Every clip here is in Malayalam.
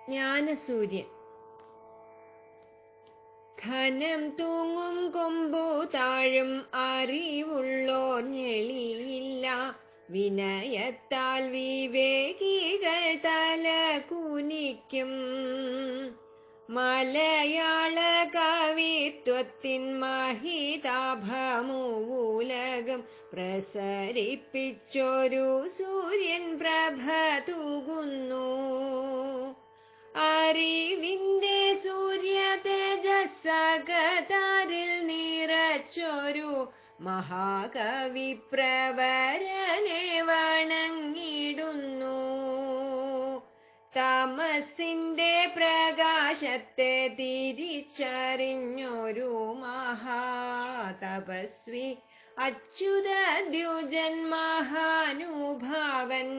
ജ്ഞാനസൂര്യൻ ഘനം തൂങ്ങും കൊമ്പു താഴും അറിവുള്ളോർ ഞെളിയില്ല വിനയത്താൽ വിവേകികൾ തല കുനിക്കും മലയാള കവിത്വത്തിൻ മഹിതാഭമൂലകം പ്രസരിപ്പിച്ചൊരു സൂര്യൻ പ്രഭ തൂകുന്നു അറിവിന്റെ സൂര്യ തേജസ്സകതാരിൽ നിറച്ചൊരു മഹാകവി പ്രവരനെ വണങ്ങിടുന്നു തമസിന്റെ പ്രകാശത്തെ തിരിച്ചറിഞ്ഞൊരു മഹാതപസ്വി അച്യുത ദ്യുജൻ മഹാനുഭാവൻ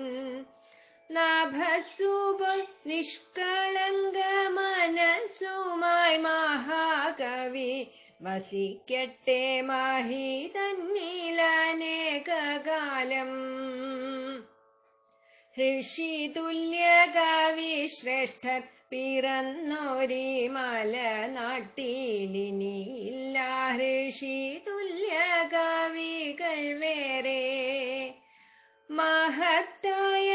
നാഭസുപോൽ നിഷ്കളങ്ക മനസ്സുമായി മഹാകവി വസിക്കട്ടെ മാഹി തന്നിലനേകകാലം ഋഷി തുല്യ കവി ശ്രേഷ്ഠർ പിറന്നൊരി മലനാട്ടിലിനിയില്ല ഋഷി തുല്യ കവികൾ വേറെ മഹത്തായ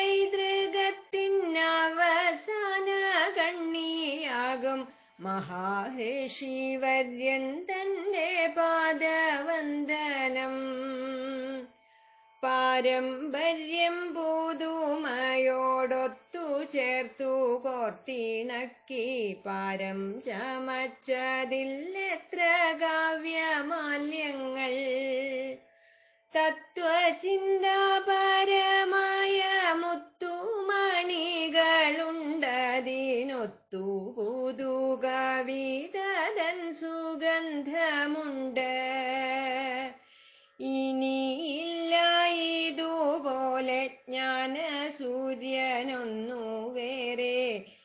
പൈതൃകത്തിനവസാന കണ്ണിയാകും മഹാഋഷി വര്യൻ തന്റെ പാദവന്ദനം പാരമ്പര്യം പുതുമയോടൊത്തു ചേർത്തു കോർത്തിണക്കി പാരം ചമച്ചതിൽ എത്ര കാവ്യമാല്യങ്ങൾ തത്വചിന്താപരമായ മുത്തുമണികളുണ്ടതിനൊത്തു പുതുകവിതൻ സുഗന്ധമുണ്ട് ഇനിയില്ല ഇതുപോലെ ജ്ഞാന സൂര്യനൊന്നു വേറെ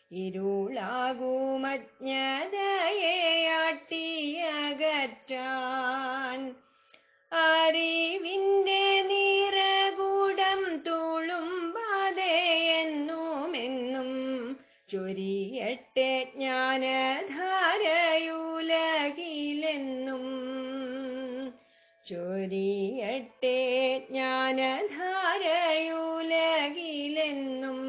ഇരുളാകുമജ്ഞതയെ ആട്ടിയകറ്റാൻ അറിവിന്റെ നിറകൂടം തുളുമ്പാതെ എന്നുമെന്നും ചൊരിയട്ടെ ജ്ഞാനധാരയുലകിലെന്നും ചൊരിയട്ടെ ജ്ഞാനധാരയുലകിലെന്നും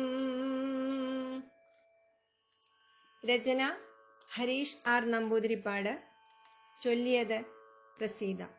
രചന ഹരീഷ് ആർ നമ്പൂതിരിപ്പാട് ചൊല്ലിയത് പ്രസീത